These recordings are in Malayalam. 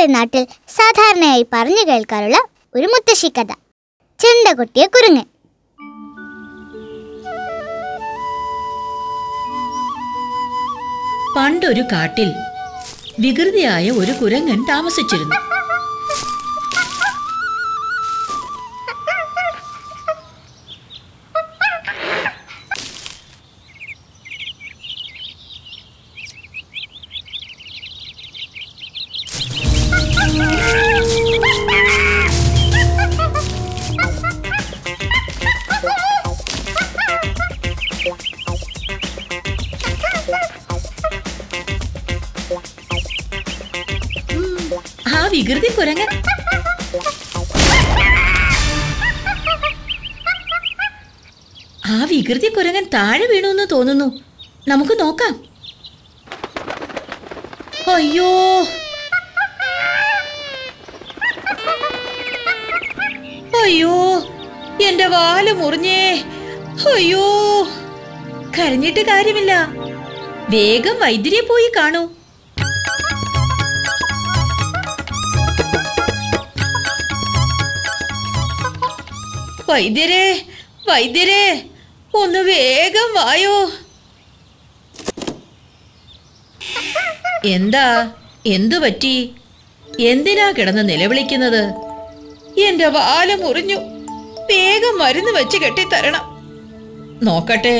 നമ്മുടെ നാട്ടിൽ സാധാരണയായി പറഞ്ഞു കേൾക്കാറുള്ള ഒരു മുത്തശ്ശി കഥ ചെണ്ട കൊട്ടിയ കുരങ്ങൻ പണ്ടൊരു കാട്ടിൽ വികൃതിയായ ഒരു കുരങ്ങൻ താമസിച്ചിരുന്നു ആ വികൃതി കുരങ്ങൻ ആ വികൃതി കുരങ്ങൻ താഴെ വീണു എന്ന് തോന്നുന്നു നമുക്ക് നോക്കാം അയ്യോ അയ്യോ എന്റെ വാല് മുറിഞ്ഞേ അയ്യോ കരഞ്ഞിട്ട് കാര്യമില്ല വേഗം വൈദ്യരെ പോയി കാണൂ വൈദ്യരെ വൈദ്യരെ ഒന്ന് വേഗം വായോ എന്താ എന്തു പറ്റി എന്തിനാ കിടന്ന് നിലവിളിക്കുന്നത് എന്റെ വാല് മുറിഞ്ഞു വേഗം മരുന്ന് വെച്ച് കെട്ടിത്തരണം നോക്കട്ടെ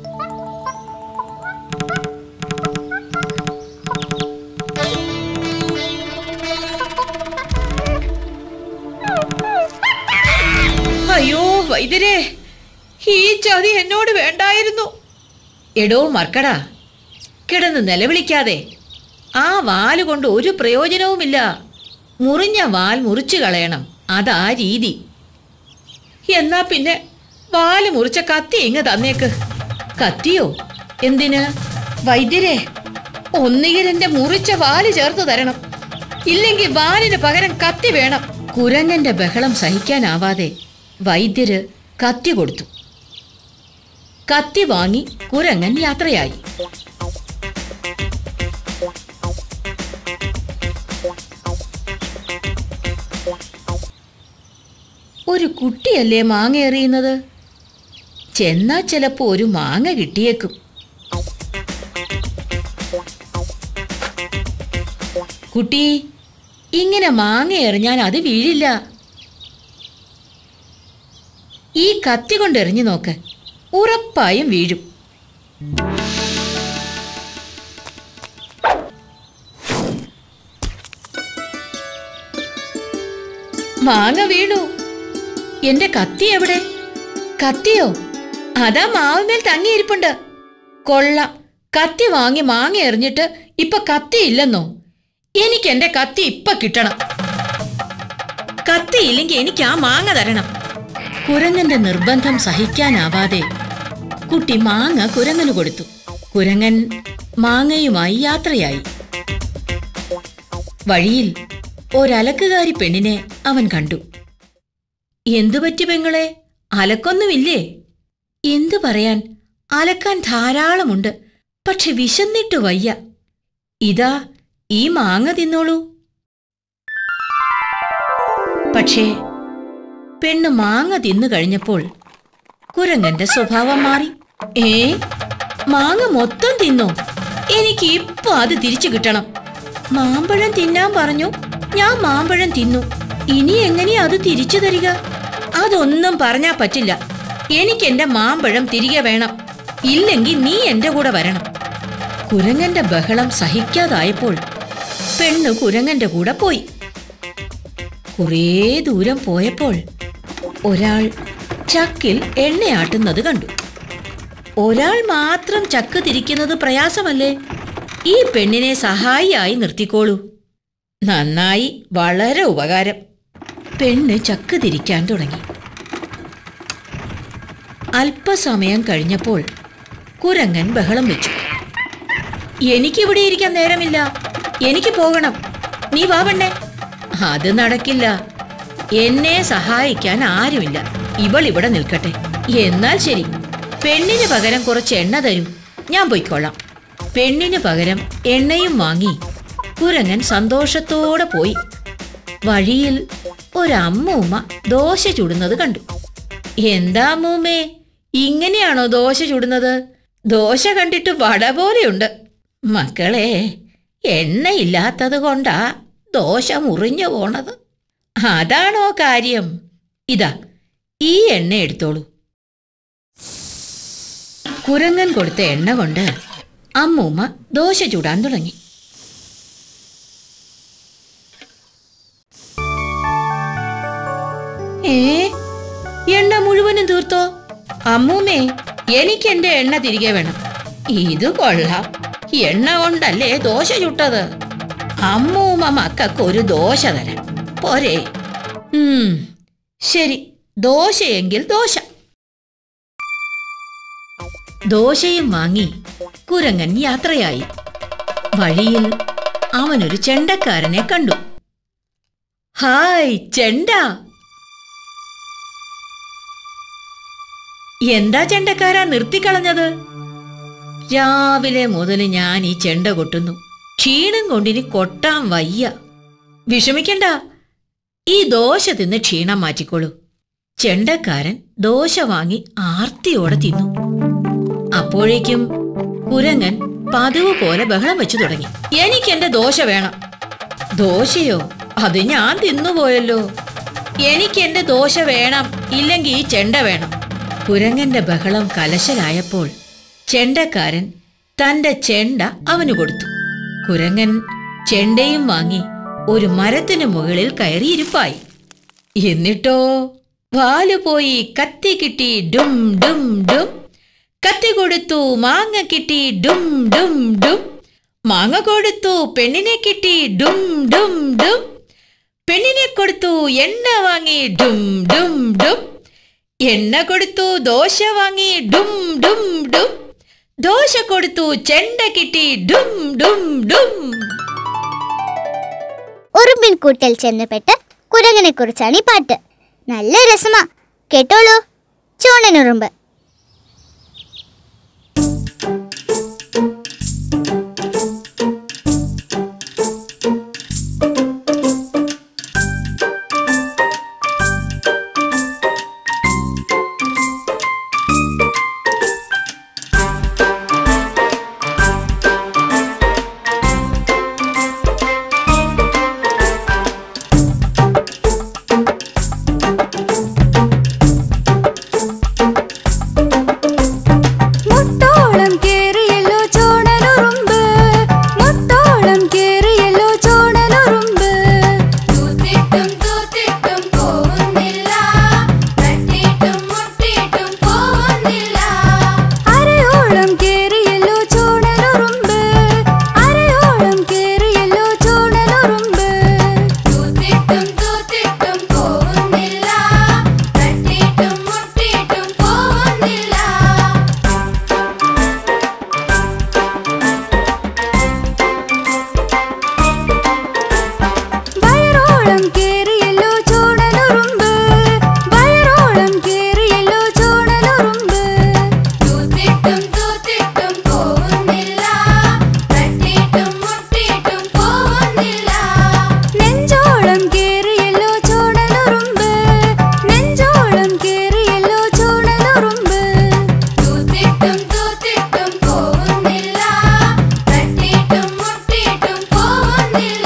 അയ്യോ വൈദ്യരെ ഈ ചതി എന്നോട് വേണ്ടായിരുന്നു എടോ മർക്കടാ കിടന്ന് നിലവിളിക്കാതെ ആ വാല് കൊണ്ട് ഒരു പ്രയോജനവുമില്ല മുറിഞ്ഞ വാൽ മുറിച്ചു കളയണം അതാ രീതി എന്നാ പിന്നെ വാല് മുറിച്ച കത്തി ഇങ്ങ് തന്നേക്ക് കത്തിയോ എന്തിന് വൈദ്യരെ ഒന്നുകിൽ എന്റെ മുറിച്ച വാല് ചേർത്ത് തരണം ഇല്ലെങ്കിൽ വാലിന് പകരം കത്തി വേണം കുരങ്ങന്റെ ബഹളം സഹിക്കാനാവാതെ വൈദ്യര് കത്തി കൊടുത്തു കത്തി വാങ്ങി കുരങ്ങൻ യാത്രയായി ഒരു കുട്ടിയല്ലേ മാങ്ങ എറിയുന്നത് ചെന്നാ ചിലപ്പോ ഒരു മാങ്ങ കിട്ടിയേക്കും കുട്ടി ഇങ്ങനെ മാങ്ങ എറിഞ്ഞാൽ അത് വീഴില്ല ഈ കത്തി കൊണ്ട് എറിഞ്ഞു നോക്ക് ഉറപ്പായും വീഴും മാങ്ങ വീണു എന്റെ കത്തി എവിടെ കത്തിയോ അതാ മാവുമേൽ തങ്ങിയിരിപ്പുണ്ട് കൊള്ളാം കത്തി വാങ്ങി മാങ്ങ എറിഞ്ഞിട്ട് ഇപ്പൊ കത്തിയില്ലെന്നോ എനിക്ക് എന്റെ കത്തി ഇപ്പൊ കിട്ടണം കത്തിയില്ലെങ്കിൽ എനിക്ക് ആ മാങ്ങ തരണം കുരങ്ങന്റെ നിർബന്ധം സഹിക്കാനാവാതെ കുട്ടി മാങ്ങ കുരങ്ങന് കൊടുത്തു കുരങ്ങൻ മാങ്ങയുമായി യാത്രയായി വഴിയിൽ ഒരലക്കുകാരി പെണ്ണിനെ അവൻ കണ്ടു എന്തു പറ്റി പെങ്ങളെ അലക്കൊന്നുമില്ലേ എന്തു പറയാൻ അലക്കാൻ ധാരാളമുണ്ട് പക്ഷെ വിശന്നിട്ട് വയ്യ ഇതാ ഈ മാങ്ങ തിന്നോളൂ പക്ഷേ പെണ്ണ് മാങ്ങ തിന്നു കഴിഞ്ഞപ്പോൾ കുരങ്ങന്റെ സ്വഭാവം മാറി ഏ മാങ്ങ മൊത്തം തിന്നോ എനിക്ക് ഇപ്പൊ അത് തിരിച്ചു കിട്ടണം മാമ്പഴം തിന്നാൻ പറഞ്ഞു ഞാൻ മാമ്പഴം തിന്നു ഇനി എങ്ങനെയാ അത് തിരിച്ചു തരിക അതൊന്നും പറഞ്ഞാ പറ്റില്ല എനിക്ക് എന്റെ മാമ്പഴം തിരികെ വേണം ഇല്ലെങ്കിൽ നീ എന്റെ കൂടെ വരണം കുരങ്ങന്റെ ബഹളം സഹിക്കാതായപ്പോൾ പെണ്ണ് കുരങ്ങന്റെ കൂടെ പോയി കുറേ ദൂരം പോയപ്പോൾ ഒരാൾ ചക്കിൽ എണ്ണയാട്ടുന്നത് കണ്ടു ഒരാൾ മാത്രം ചക്ക് തിരിക്കുന്നത് പ്രയാസമല്ലേ ഈ പെണ്ണിനെ സഹായിയായി നിർത്തിക്കോളൂ നന്നായി വളരെ ഉപകാരം പെണ്ണ് ചക്ക് തിരിക്കാൻ തുടങ്ങി അല്പസമയം കഴിഞ്ഞപ്പോൾ കുരങ്ങൻ ബഹളം വെച്ചു എനിക്കിവിടെ ഇരിക്കാൻ നേരമില്ല എനിക്ക് പോകണം നീ വാ പെണ്ണേ അത് നടക്കില്ല എന്നെ സഹായിക്കാൻ ആരുമില്ല ഇവൾ ഇവിടെ നിൽക്കട്ടെ എന്നാൽ ശരി പെണ്ണിന് പകരം കുറച്ച് എണ്ണ തരൂ ഞാൻ പൊയ്ക്കോളാം പെണ്ണിന് പകരം എണ്ണയും വാങ്ങി കുരങ്ങൻ സന്തോഷത്തോടെ പോയി വഴിയിൽ ഒരമ്മൂമ്മ ദോശ ചുടുന്നത് കണ്ടു എന്താ അമ്മൂമ്മേ ഇങ്ങനെയാണോ ദോശ ചുടുന്നത് ദോശ കണ്ടിട്ട് വട പോലെയുണ്ട് മക്കളെ എണ്ണയില്ലാത്തത് കൊണ്ടാ ദോശ മുറിഞ്ഞു പോണത് അതാണോ കാര്യം ഇതാ ഈ എണ്ണ എടുത്തോളൂ കുരങ്ങൻ കൊടുത്ത എണ്ണ കൊണ്ട് അമ്മൂമ്മ ദോശ ചുടാൻ തുടങ്ങി ഏ എണ്ണ മുഴുവനും തീർത്തോ അമ്മൂമ്മേ എനിക്ക് എന്റെ എണ്ണ തിരികെ വേണം ഇത് കൊള്ളാം എണ്ണ കൊണ്ടല്ലേ ദോശ ചുട്ടത് അമ്മൂമ്മ മക്കൾക്ക് ഒരു ദോശ തരാം പോരെ ഉം ശരി ദോശയെങ്കിൽ ദോശ ദോശയും വാങ്ങി കുരങ്ങൻ യാത്രയായി വഴിയിൽ അവനൊരു ചെണ്ടക്കാരനെ കണ്ടു ഹായ് ചെണ്ട എന്താ ചെണ്ടക്കാരാ നിർത്തിക്കളഞ്ഞത് രാവിലെ മുതൽ ഞാൻ ഈ ചെണ്ട കൊട്ടുന്നു ക്ഷീണം കൊണ്ടിനി കൊട്ടാൻ വയ്യ വിഷമിക്കണ്ട ഈ ദോശ തിന്ന് ക്ഷീണം മാറ്റിക്കോളൂ ചെണ്ടക്കാരൻ ദോശ വാങ്ങി ആർത്തിയോടെ തിന്നു അപ്പോഴേക്കും കുരങ്ങൻ പതിവ് പോലെ ബഹളം വെച്ചു തുടങ്ങി എനിക്ക് എന്റെ ദോശ വേണം ദോശയോ അത് ഞാൻ തിന്നുപോയല്ലോ എനിക്ക് എന്റെ ദോശ വേണം ഇല്ലെങ്കിൽ ഈ ചെണ്ട വേണം കുരങ്ങന്റെ ബഹളം കലശലായപ്പോൾ ചെണ്ടക്കാരൻ തന്റെ ചെണ്ട അവന് കൊടുത്തു കുരങ്ങൻ ചെണ്ടയും വാങ്ങി ഒരു മരത്തിന് മുകളിൽ കയറിയിരിപ്പായി എന്നിട്ടോ വാല് പോയി കത്തി കിട്ടി ഡും ഡും ഡും കത്തി കൊടുത്തു മാങ്ങ കിട്ടി ഡും ഡും ഡും മാങ്ങ കൊടുത്തു പെണ്ണിനെ കിട്ടി ഡും ഡും ഡും പെണ്ണിനെ കൊടുത്തു എണ്ണ വാങ്ങി ഡും ഡും ഡും എണ്ണ കൊടുത്തു ദോശ വാങ്ങി ഡും ഡും ഡും ദോശ കൊടുത്തു ചെണ്ട കിട്ടി ഡും ഡും ഡും ഉറുമ്പിൻ കൂട്ടിൽ ചെന്നപ്പെട്ട് കുരങ്ങനെ കുറിച്ചാണ് ഈ പാട്ട് നല്ല രസമാ കേട്ടോളൂ ചോണനുറുമ്പ് മുട്ടോളം കേറിയല്ലോ ചോണനുറുമ്പ് മുട്ടോളം കേറിയല്ലോ ചോണനുറുമ്പ് തൂത്തിട്ടും തൂത്തിട്ടും പോകുന്നില്ല തട്ടിയിട്ടും മുട്ടിയിട്ടും പോകുന്നില്ല അരയോളം കേറിയല്ലോ ചോണനുറുമ്പ് അരയോളം കേറിയല്ലോ ചോണനുറുമ്പ് തൂത്തിട്ടും തൂത്തിട്ടും പോകുന്നില്ല തട്ടിയിട്ടും മുട്ടിയിട്ടും പോകുന്നില്ല വയറോളം കേറിയല്ലോ ചോണനുറുമ്പ് വയറോളം കേറിയല്ലോ ചോണനുറുമ്പ് തൂത്തിട്ടും തൂത്തിട്ടും പോകുന്നില്ല തട്ടിയിട്ടും മുട്ടിയിട്ടും പോകുന്നില്ല നെഞ്ചോളം കേറിയല്ലോ ചോണനുറുമ്പ് നെഞ്ചോളം കേറിയല്ലോ ചോണനുറുമ്പ് തൂത്തിട്ടും തൂത്തിട്ടും പോകുന്നില്ല തട്ടിയിട്ടും മുട്ടിയിട്ടും പോകുന്നില്ല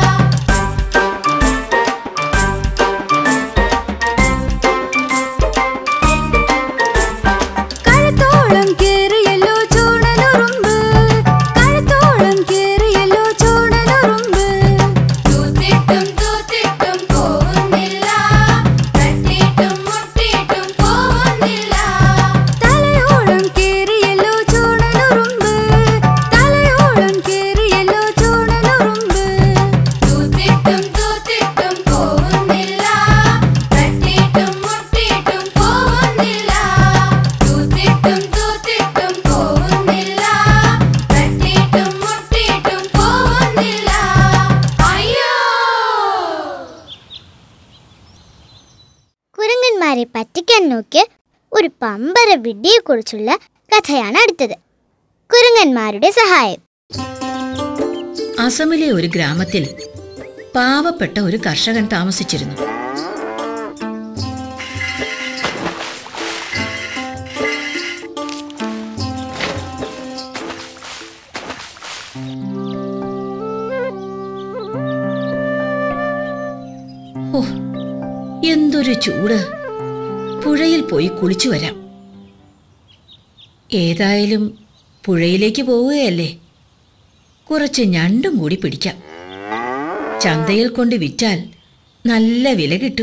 കഴുത്തോളം കേറിയല്ലോ ചോണനുറുമ്പ് കഴുത്തോളം കേറിയല്ലോ ചോണനുറുമ്പ് തൂത്തിട്ടും തൂത്തിട്ടും പോകുന്നില്ല തട്ടിയിട്ടും മുട്ടിയിട്ടും പോകുന്നില്ല തലയോളം കേറിയല്ലോ ചോണനുറുമ്പ് തലയോളം കേറിയല്ലോ ചോണനുറുമ്പ് തൂത്തിട്ടും തൂത്തിട്ടും പോകുന്നില്ല തട്ടിയിട്ടും മുട്ടിയിട്ടും പോകുന്നില്ല തൂത്തിട്ടും തൂത്തിട്ടും പോകുന്നില്ല തട്ടിയിട്ടും മുട്ടിയിട്ടും പോകുന്നില്ല അയ്യോ കുരങ്ങന്മാരെ പറ്റിക്കാൻ നോക്കിയ ഒരു പമ്പര വിഡ്ഢിയെക്കുറിച്ചുള്ള കഥയാണ് അടുത്തത് കുരങ്ങന്മാരുടെ സഹായം അസമിലെ ഒരു ഗ്രാമത്തിൽ പാവപ്പെട്ട ഒരു കർഷകൻ താമസിച്ചിരുന്നു ഓ എന്തൊരു ചൂട് പുഴയിൽ പോയി കുളിച്ചു വരാം ഏതായാലും പുഴയിലേക്ക് പോവുകയല്ലേ കുറച്ച് ഞണ്ടും കൂടി പിടിക്കാം ചന്തയിൽ കൊണ്ട് വിറ്റാൽ നല്ല വില കിട്ടും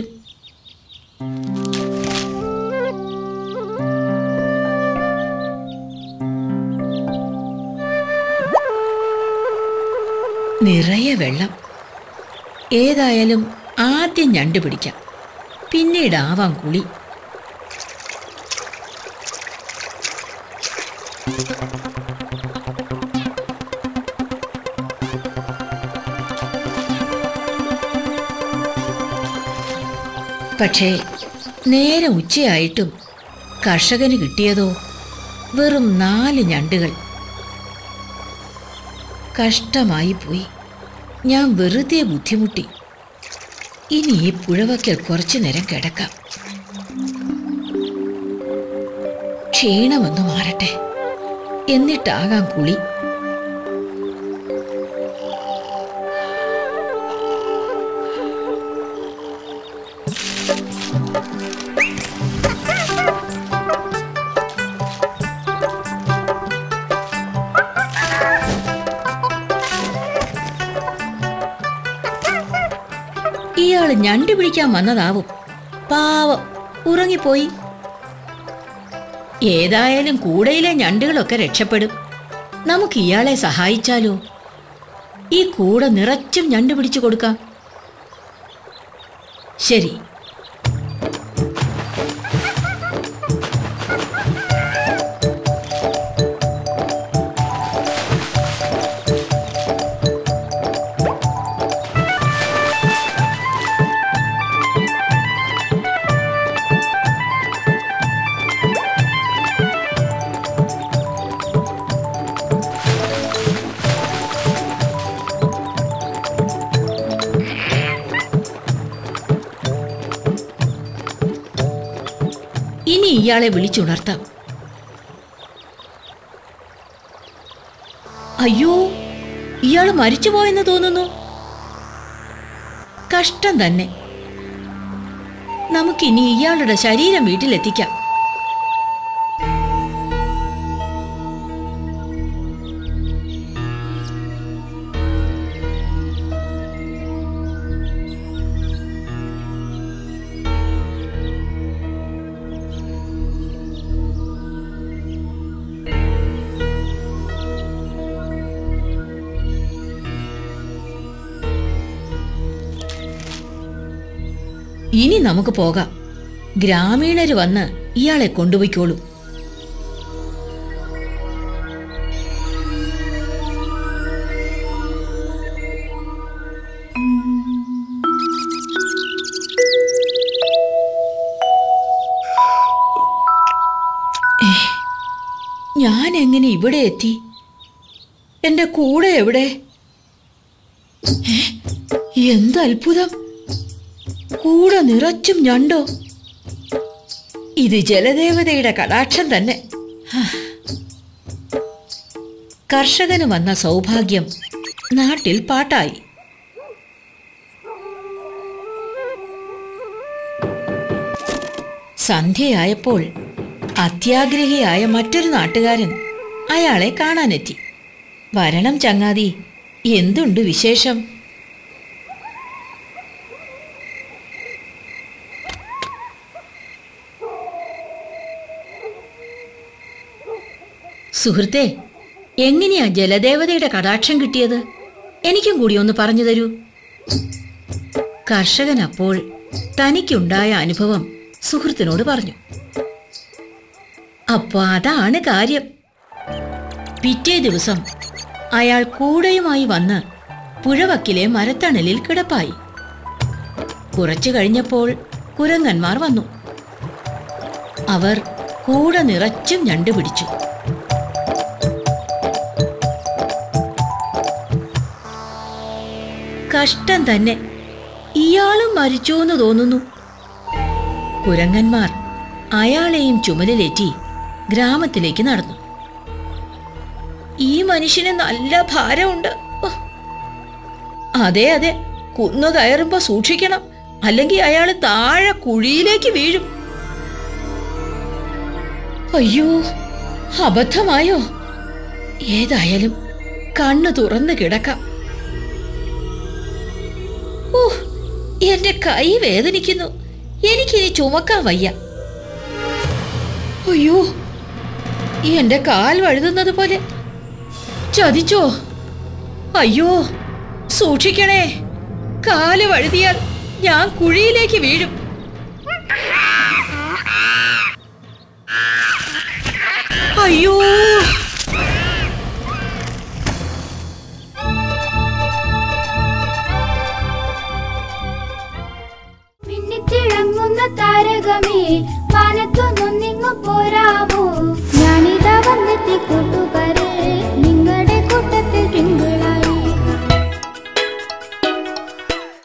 നിറയെ വെള്ളം ഏതായാലും ആദ്യം ഞണ്ട് പിടിക്കാം പിന്നീടാവാം കുളി പക്ഷേ നേരെ ഉച്ചയായിട്ടും കർഷകന് കിട്ടിയതോ വെറും നാല് ഞണ്ടുകൾ കഷ്ടമായി പോയി ഞാൻ വെറുതെ ബുദ്ധിമുട്ടി ഇനി ഈ പുഴവക്കൽ കുറച്ചു നേരം കിടക്കാം ക്ഷീണമൊന്നു മാറട്ടെ എന്നിട്ടാകാം കുളി ഇയാൾ ഞണ്ട് പിടിക്കാൻ വന്നതാവും പാവം ഉറങ്ങിപ്പോയി ഏതായാലും കൂടയിലെ ഞണ്ടുകളൊക്കെ രക്ഷപ്പെടും നമുക്ക് ഇയാളെ സഹായിച്ചാലോ ഈ കൂട നിറച്ചും ഞണ്ട് പിടിച്ചു കൊടുക്കാം ശരി ഇനി ഇയാളെ വിളിച്ചുണർത്താം അയ്യോ ഇയാൾ മരിച്ചുപോയെന്ന് തോന്നുന്നു കഷ്ടം തന്നെ നമുക്കിനി ഇയാളുടെ ശരീരം വീട്ടിലെത്തിക്കാം ഇനി നമുക്ക് പോകാം ഗ്രാമീണര് വന്ന് ഇയാളെ കൊണ്ടുപോയിക്കോളൂ ഏ, ഞാൻ എങ്ങനെ ഇവിടെ എത്തി എന്റെ കൂടെ എവിടെ ഏ, എന്ത് അത്ഭുതം കൂടെ നിറച്ചും ഞണ്ടോ ഇത് ജലദേവതയുടെ കടാക്ഷം തന്നെ ഹാ. കർഷകന് വന്ന സൗഭാഗ്യം നാട്ടിൽ പാട്ടായി സന്ധ്യയായപ്പോൾ അത്യാഗ്രഹിയായ മറ്റൊരു നാട്ടുകാരൻ അയാളെ കാണാനെത്തി വരണം ചങ്ങാതി എന്തുണ്ട് വിശേഷം സുഹൃത്തെ എങ്ങനെയാ ജലദേവതയുടെ കടാക്ഷം കിട്ടിയത് എനിക്കും കൂടി ഒന്ന് പറഞ്ഞു തരൂ കർഷകൻ അപ്പോൾ തനിക്കുണ്ടായ അനുഭവം സുഹൃത്തിനോട് പറഞ്ഞു അപ്പൊ അതാണ് കാര്യം പിറ്റേ ദിവസം അയാൾ കൂടയുമായി വന്ന് പുഴവക്കിലെ മരത്തണലിൽ കിടപ്പായി കുറച്ചു കഴിഞ്ഞപ്പോൾ കുരങ്ങന്മാർ വന്നു അവർ കൂട നിറച്ചും ഞണ്ട് പിടിച്ചു കഷ്ടം തന്നെ ഇയാളും മരിച്ചോന്ന് തോന്നുന്നു കുരങ്ങന്മാർ അയാളെയും ചുമലിലേറ്റി ഗ്രാമത്തിലേക്ക് നടന്നു ഈ മനുഷ്യന് നല്ല ഭാരമുണ്ട് ഓ. അതെ അതെ കുന്നു കയറുമ്പോ സൂക്ഷിക്കണം അല്ലെങ്കിൽ അയാൾ താഴെ കുഴിയിലേക്ക് വീഴും അയ്യോ അബദ്ധമായോ ഏതായാലും കണ്ണു തുറന്നു കിടക്കാം ഓ എന്റെ കൈ വേദനിക്കുന്നു എനിക്കിനി ചുമക്കാൻ വയ്യ അയ്യോ എന്റെ കാൽ വഴുതുന്നത് പോലെ ചതിച്ചോ അയ്യോ സൂക്ഷിക്കണേ കാല് വഴുതിയാൽ ഞാൻ കുഴിയിലേക്ക് വീഴും അയ്യോ മിന്നിത്തിളങ്ങുന്ന താരകമേ വാനത്തു